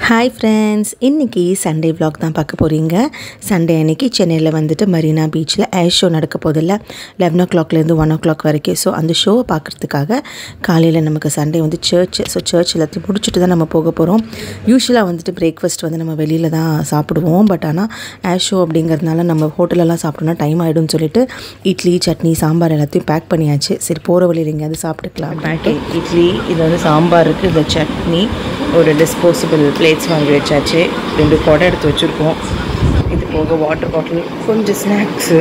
Hi friends இன்றைக்கி Sunday vlog தான் பார்க்க போகிறீங்க சண்டே அன்னைக்கு சென்னையில் வந்துட்டு மரீனா பீச்சில் ஏர் ஷோ நடக்க போதில்ல லெவன் ஓ கிளாக்லேருந்து ஒன் ஓ கிளாக் வரைக்கும் ஸோ அந்த ஷோவை பார்க்குறதுக்காக காலையில் நமக்கு சண்டே வந்து சர்ச் ஸோ சர்ச் எல்லாத்தையும் முடிச்சுட்டு தான் நம்ம போக போகிறோம் யூஸ்வலாக வந்துட்டு பிரேக்ஃபாஸ்ட் வந்து நம்ம வெளியில் தான் சாப்பிடுவோம் பட் ஆனால் ஏர் ஷோ அப்படிங்கிறதுனால நம்ம ஹோட்டலெல்லாம் சாப்பிட்டோம்னா டைம் ஆகிடும்னு சொல்லிட்டு இட்லி சட்னி சாம்பார் எல்லாத்தையும் பேக் பண்ணியாச்சு சரி போகிற வழியில் எங்கேயாவது சாப்பிட்டுக்கலாம் பேக்கிங் இட்லி இது வந்து சாம்பார் இருக்குது இது சட்னி ஒரு டிஸ்போசபிள் பிளேட்ஸ் வாங்கி வச்சாச்சு ரெண்டு குடம் எடுத்து வச்சுருக்கோம் இது போக வாட்டர் பாட்டில் கொஞ்சம் ஸ்நாக்ஸு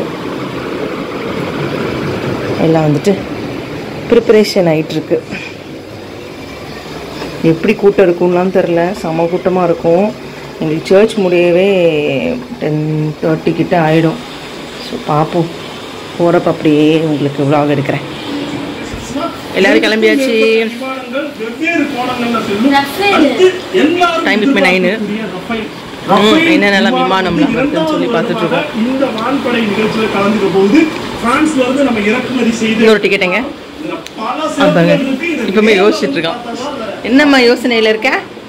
எல்லாம் வந்துட்டு ப்ரிப்பரேஷன் ஆகிட்டுருக்கு எப்படி கூட்டம் இருக்கும்லாம் தெரில செம கூட்டமாக இருக்கும் எங்களுக்கு சர்ச் முடியவே டென் தேர்ட்டி கிட்ட ஆகிடும் ஸோ பார்ப்போம் போகிறப்ப அப்படியே உங்களுக்கு vlog எடுக்கிறேன் எல்லாரும் கிளம்பியாச்சு விமானங்கள் வெவ்வேறு கோணங்கள்ல செல்லும் அடுத்து எல்லாரும் Time இப்ப nine. எதிர்பார்க்கக்கூடிய ரஃபேல். ம், ரஃபேல் என்னென்னலாம் விமானம்லாம் விமானங்கள் வருதுன்னு சொல்லி இரண்டாவது பார்த்துட்டு இருக்கோம். விதமாக இந்த வான்படை நிகழ்ச்சியில கலந்துக்க போகுது பிரான்ஸ்ல இருந்து நம்ம இறக்குமதி செய்து இன்னொரு டிக்கெட் எங்க இதுல பல அது பாருங்க சிறப்புகள் இருக்கு. இது இப்பவுமே நேர்ல யோசிச்சுட்டு வந்து இருக்கான் பார்த்தா தான் என்னம்மா யோசனையில் இருக்க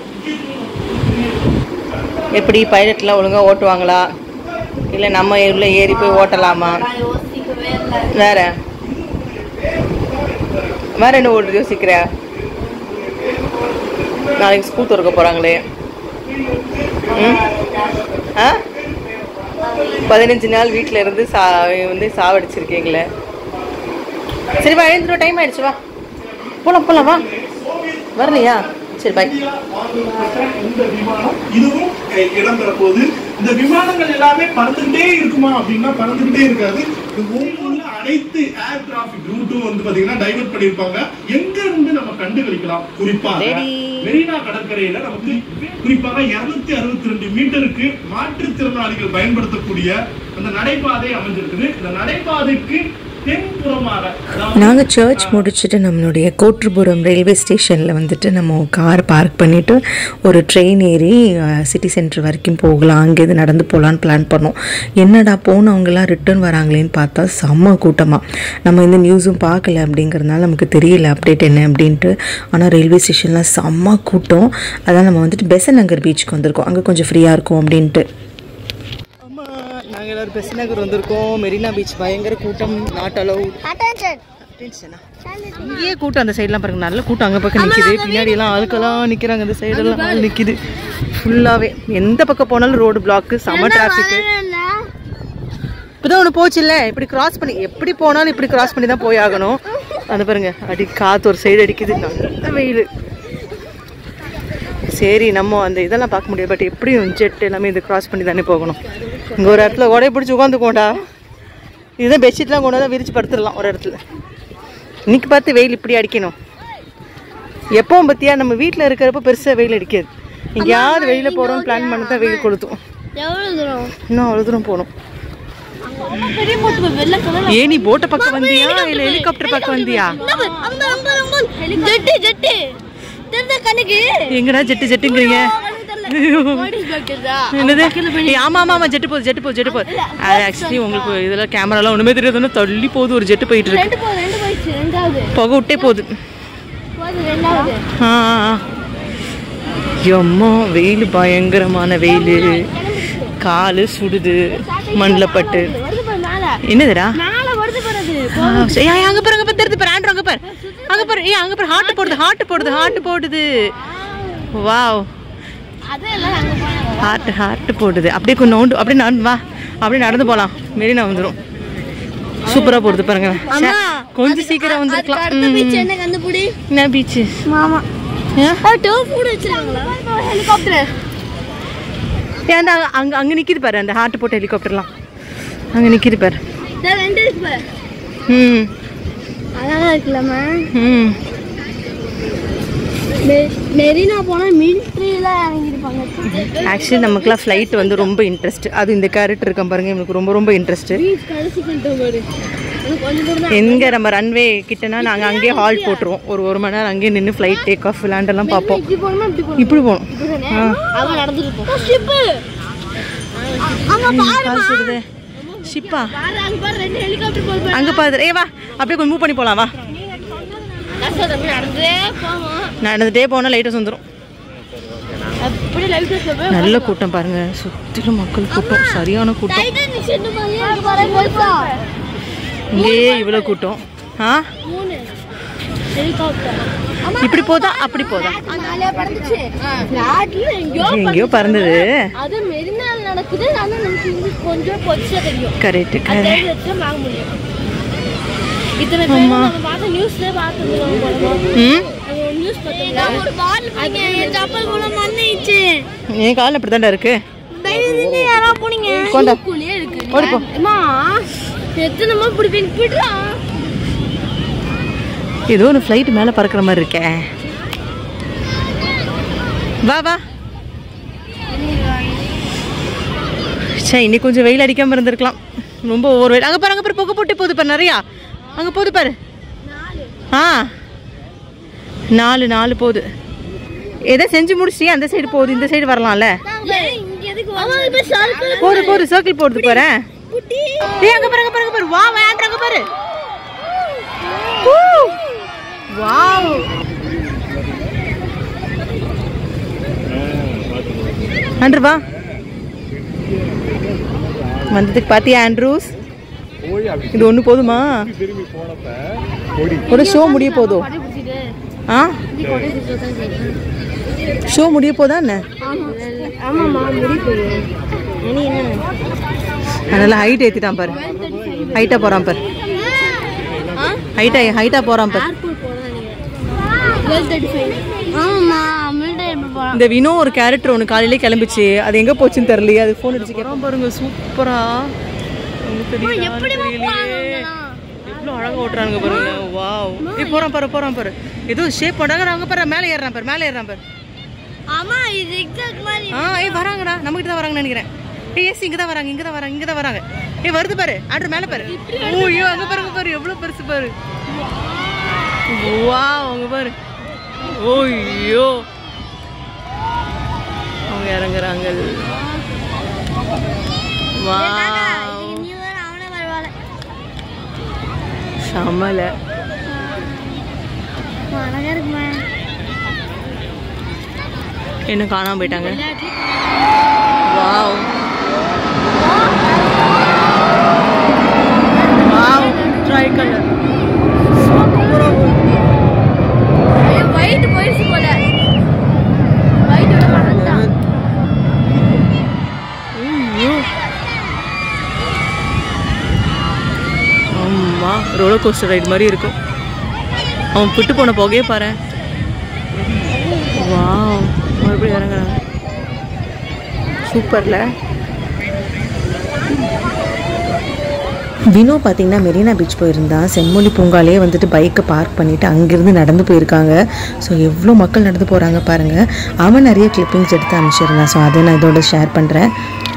எப்படி பைலட்லாம் ஒழுங்காக ஓட்டுவாங்களா இல்லை நம்ம உள்ள ஏறி போய் ஓட்டலாமா வேற வேற என்ன ஓட்டு யோசிக்கிற நாளைக்கு ஸ்கூல் திறக்க போகிறாங்களே ம் ஆ பதினஞ்சு நாள் வீட்டில் இருந்து சா வந்து சாவடிச்சிருக்கீங்களே சரி வா எழுந்துடும் டைம் ஆயிடுச்சு வா போலாம் போலாம் வா வரலையா சரி பாய் இந்த விமானம் இதுவும் அஹ், இடம்பெற போகுது இந்த விமானங்கள் எல்லாமே பறந்துகிட்டே இருக்குமா அப்படின்னா பறந்துகிட்டே இருக்காது இது ஒவ்வொரு அனைத்து ஏர் டிராபிக் ரூட்டும் வந்து பாத்தீங்கன்னா டைவர்ட் பண்ணிருப்பாங்க எங்க இருந்து நம்ம கண்டுகளிக்கலாம் குறிப்பாக Ready. மெரினா கடற்கரையில நமக்கு குறிப்பாக 262 அறுபத்தி ரெண்டு மீட்டருக்கு மாற்றுத்திறனாளிகள் பயன்படுத்தக்கூடிய அந்த நடைபாதை அமைஞ்சிருக்குது இந்த நடைபாதைக்கு தென்புறமாக அதாவது, நாங்கள் சர்ச் முடிச்சுட்டு நம்மளுடைய கோட்டுப்புறம் ரயில்வே ஸ்டேஷனில் வந்துட்டு நம்ம கார் பார்க் பண்ணிவிட்டு ஒரு ட்ரெயின் ஏறி சிட்டி சென்டர் வரைக்கும் போகலாம் அங்கேருந்து நடந்து போகலான்னு பிளான் பண்ணோம் என்னடா போனவங்கலாம் ரிட்டர்ன் வராங்களேன்னு பார்த்தா செம்ம கூட்டமாக நம்ம இந்த நியூஸும் பார்க்கல அப்படிங்கிறதுனால நமக்கு தெரியல அப்டேட் என்ன அப்படின்ட்டு ஆனால் ரயில்வே ஸ்டேஷன்லாம் செம்ம கூட்டம் அதான் நம்ம வந்துட்டு பெசன் நகர் பீச்சுக்கு வந்திருக்கோம் அங்கே கொஞ்சம் ஃப்ரீயாக இருக்கும் அப்படின்ட்டு ஆமா நாங்கள் எல்லாரும் பெஸ்ட் நகர் வந்திருக்கோம் மெரினா பீச் பயங்கர கூட்டம் நாட் அலவுட் இங்கேயே கூட்டம் அந்த சைட்லாம் பாருங்க நல்ல கூட்டம் அங்கே பக்கம் நிற்கிது பின்னாடி எல்லாம் ஆட்கள்லாம் நிற்கிறாங்க அந்த சைடெல்லாம் ஆள் நிற்கிது ஃபுல்லாகவே எந்த பக்கம் போனாலும் ரோடு பிளாக்கு செம டிராஃபிக்கு இப்போதான் ஒன்று போச்சுல்ல இப்படி கிராஸ் பண்ணி எப்படி போனாலும் இப்படி கிராஸ் பண்ணி தான் போய் ஆகணும் அந்த பாருங்க அடி காற்று ஒரு சைடு அடிக்குது நல்ல வெயில் சரி நம்ம அந்த இதெல்லாம் பார்க்க முடியாது பட் எப்படியும் ஜெட் எல்லாமே இது கிராஸ் பண்ணி தானே போகணும் இங்கே ஒரு இடத்துல உடைய பிடிச்சி உட்காந்துக்கோண்டா இதுதான் பெட்ஷீட்லாம் கொண்டு வந்து விரிச்சு படுத்துடலாம் ஒரு இடத்துல இன்னைக்கு பார்த்து வெயில் இப்படி அடிக்கணும் எப்பவும் பத்தியா நம்ம வீட்டில் இருக்கிறப்ப பெருசாக வெயில் அடிக்காது எங்கேயாவது வெளியில் போகிறோம் பிளான் பண்ணி தான் வெயில் கொளுத்தும் எவ்வளவு தூரம் இன்னும் அவ்வளோ தூரம் போகணும் பெரிய போட்டு வெள்ள கலர் ஏன் நீ போட்டை பக்கம் வந்தியா இல்லை ஹெலிகாப்டர் பக்கம் வந்தியா அங்க அங்க அங்க ஜெட்டு ஜெட்டு தெரிஞ்ச கணக்கு எங்கடா ஜெட்டு ஜெட்டுங்கிறீங்க என்னது ஏய், ஆமா ஆமா ஆமா ஜெட்டு போகுது ஜெட்டு போகுது ஜெட்டு போகுது அது ஆக்சுவலி உங்களுக்கு இதெல்லாம் கேமராலாம் ஒண்ணுமே தெரியாதுன்னு தள்ளி போகுது ஒரு ஜெட்டு போயிட்டு இருக்கு ரெண்டு போகுது ரெண்டு போயிடுச்சு ரெண்டாவது புகை விட்டே போகுது போகுது ரெண்டாவது ஆ ஆ, ஆ. எம்மா வெயில் பயங்கரமான வெயில் காலு சுடுது மண்ணில் பட்டு வருது பாரு மேல என்னதுடா மேல வருது பாரு அது ஆ, சரி, ஏய், அங்க பாரு அங்க பாரு தெரியுது பாரு ஆண்ட்ரோ அங்க பாரு அங்க பாரு ஏய் அங்க பாரு ஹார்ட் போடுது ஹார்ட் போடுது ஹார்ட் போடுது வாவ் அது எல்லாம் அங்க போனாங்க ஹார்ட் ஹார்ட் போடுது அப்படியே கொஞ்சம் நோண்டு அப்படியே நடந்து வா அப்படியே நடந்து போகலாம் மெரினா வந்துடும் சூப்பராக போடுது பாருங்க ச்சே, கொஞ்சம் சீக்கிரம் வந்திருக்கலாம் அடுத்த பீச் என்ன கண்டுபிடி என்ன பீச்சு மாமா டோர் கூட வச்சிருக்காங்களா ஹெலிகாப்டர் ஏன்டா அங்கே அங்கே நிற்கிது பாரு அந்த ஹார்ட் போட்ட ஹெலிகாப்டர்லாம் அங்கே நிற்கிது பாரு ரெண்டு இருக்கு பாரு ம் அழகா இருக்குல்லம்மா ம் மெரினா போனா மிலிட்ரியில இறங்கிருப்பாங்க ஆக்சுவலி நமக்குலாம் ஃப்ளைட் வந்து ரொம்ப இன்ட்ரெஸ்ட் அது இந்த கேரக்டர் இருக்கான் பாருங்க எனக்கு ரொம்ப ரொம்ப இன்ட்ரெஸ்ட்டு பீச் கடைசி கண்டோம் பாரு எனக்கு கொஞ்சம் தூரம் தான் எங்கே நம்ம ரன்வே கிட்டனா நாங்கள் அங்கேயே ஹால்ட் போட்டுருவோம் ஒரு ஒரு மணி நேரம் அங்கேயே நின்று ஃப்ளைட் டேக் ஆஃப் விளாண்டெல்லாம் பார்ப்போம் இப்படி போகணுமா இப்படி போகணும் இப்படி போகணும் அவன் நடந்துருப்போம் ஷிப்பு அங்க பாரு கால் சுடுதே ஷிப்பா பாரு அங்க பாரு ரெண்டு ஹெலிகாப்டர் போகுது அங்கே பாரு ஏ வா அப்படியே கொஞ்சம் மூவ் பண்ணி போகலாம் வா கஷ்டம் தம்பி நடந்தே போவோம் நடந்துட்டே போனால் லைட்டஸ் வந்துடும் அப்படியே லைவ் டெஸ்ட்ல போய் நல்ல கூட்டம் பாருங்க சுற்றிலும் மக்கள் கூட்டம் சரியான கூட்டம் டைட்டானிக் செட்டு மாதிரியே இருக்கு பாருங்க பெருசா. இங்கேயே இவ்வளோ கூட்டம் ஆ மூணு ஹெலிகாப்டர் இப்படி போதா அப்படி போதா நாளே பறந்துச்சு ஃபிளாட்ல எங்கேயோ எங்கேயோ பறந்தது அது மெரினால நடக்குது ஆனா நமக்கு இங்க கொஞ்சம் பொச்சா தெரியும் கரெக்ட் அது கரெக்ட் தெரிஞ்சு வச்சா வாங்க முடியும் இத்தனை பேர் நம்ம பார்த்த நியூஸ்ல பார்த்துருக்கோம் ம் நியூஸ் பார்த்தோம்ல ஒரு பால் அது என் சப்பல் கூட மண்ணிச்சு என் கால் அப்படி தாண்டா இருக்கு தயவு யாரா போனீங்க கொண்டா. ஸ்கூல்லே இருக்கு ஓடி போ. அம்மா எத்தனை இப்படி பிடிப்பிடுறா ஏதோ ஒரு ஃப்ளைட் மேலே பறக்கிற மாதிரி இருக்கே வா வா சே இன்னைக்கு கொஞ்சம் வெயில் அடிக்காம இருந்திருக்கலாம் ரொம்ப ஒவ்வொரு வெயில் அங்கே பாரு அங்கே பாரு புகை போட்டு போகுது பாரு நிறையா அங்கே போகுது பாரு ஆ நாலு நாலு போகுது எதை செஞ்சு முடிச்சிட்டியா அந்த சைடு போகுது இந்த சைடு வரலாம்ல இங்க எதுக்கு அம்மா இப்ப சர்க்கிள் போகுது போகுது சர்க்கிள் போடுது பாரு குட்டி ஏய் அங்கே பாரு அங்கே பாரு அங்கே பாரு வா வேண்டாம் அங்கே பாரு வாவ் ஆண்ட்ரு வா வந்ததுக்கு பாத்தியா ஆண்ட்ரூஸ் இது ஒன்று போதுமா ஒரு ஷோ முடிய போதோ ஆ ஷோ முடிய போதா என்ன ஆமாம்மா முடி போகுது நீ என்ன அதனால ஹைட் ஏற்றிட்டான் பாரு ஹைட்டாக போகிறான் பாரு ஹைட்டாக ஹைட்டாக போகிறான் பாரு ஏர்போர்ட் போகிறேன் டுவெல் தேர்ட்டி ஃபைவ் ஆமாம்மா மில்டா எப்படி போகிறான் இந்த வினோ ஒரு கேரக்டர் ஒன்று காலையிலே கிளம்பிச்சு அது எங்கே போச்சுன்னு தெரியலையே அது ஃபோன் அடிச்சு கேட்குறோம் பாருங்க சூப்பரா எப்படிம்மா போறாங்க எவ்வளோ அழகா ஓட்டுறாங்க பாருங்க வாவ் ஏய் போறான் பாரு போறான் பாரு ஏதோ ஷேப் பண்ணாங்க அவங்க பாரு மேலே ஏறுறான் பாரு மேலே ஏறுறான் பாரு ஆமா இது எக்ஸாக்ட் மாதிரி ஆ ஏய் வராங்கடா நம்ம கிட்ட தான் வராங்கன்னு நினைக்கிறேன் ஏய் எஸ் இங்க தான் வராங்க இங்க தான் வராங்க இங்க தான் வராங்க ஏய் வருது பாரு ஆர்டர் மேலே பாரு ஓ ஐயோ அங்க பாருங்க பாரு எவ்வளவு பெருசு பாரு வாவ் அங்க பாரு ஓ ஐயோ அவங்க இறங்குறாங்க வாவ் நீ வேற அவனே வருவாள் சமல அழகா இருக்குமா என்ன காணாம போயிட்டாங்க wow wow tricolour white போயிடுச்சு போல ஒயிட்டோட மறந்துட்டான் ஐயோ ஆமா ரோலர் கோஸ்டர் ரைடு மாதிரி இருக்கும் அவன் விட்டு போன புகையே பாரு வாவ் மறுபடியும் இறங்குறாங்க சூப்பர்ல வினோ பார்த்தீங்கன்னா மெரினா பீச் போயிருந்தான் செம்மொழி பூங்காலே வந்துட்டு பைக்கை பார்க் பண்ணிவிட்டு அங்கேருந்து நடந்து போயிருக்காங்க ஸோ எவ்வளோ மக்கள் நடந்து போகிறாங்க பாருங்கள் அவன் நிறைய கிளிப்பிங்ஸ் எடுத்து அனுப்பிச்சிருந்தான் ஸோ அதை நான் இதோட ஷேர் பண்ணுறேன்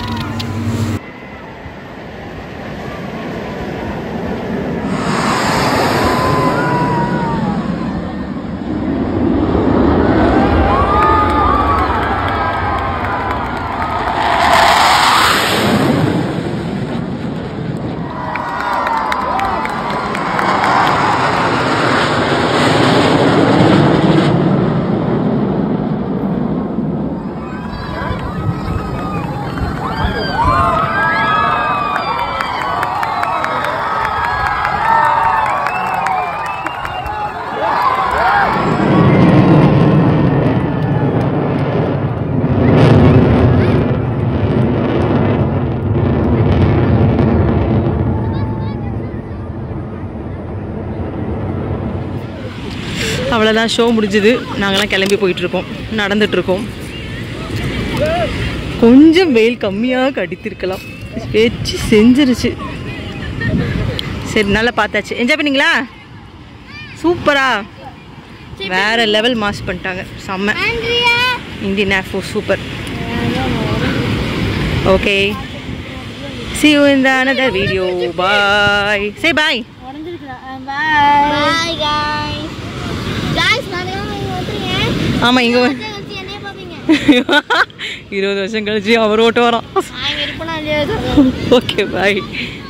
அவ்வளோதான் ஷோ முடிஞ்சுது நாங்களாம் கிளம்பி போயிட்டுருக்கோம் நடந்துட்டுருக்கோம் கொஞ்சம் வெயில் கம்மியாக கடித்திருக்கலாம் வச்சு செஞ்சிருச்சு சரி நல்லா பார்த்தாச்சு என்ஜாய் பண்ணீங்களா சூப்பரா வேற லெவல் மாஸ் பண்ணிட்டாங்க செம்ம Indian Air Force super okay see you in the another video bye say bye bye guys guys நாளைக்கு இங்க வந்துருங்க ஆமாம் இங்கே வச்சு என்னைய பாப்பீங்க இருபது வருஷம் கழிச்சு அவர் ஓட்டு வரோம் நான் இருப்பேனா இல்லையா ஓகே பாய்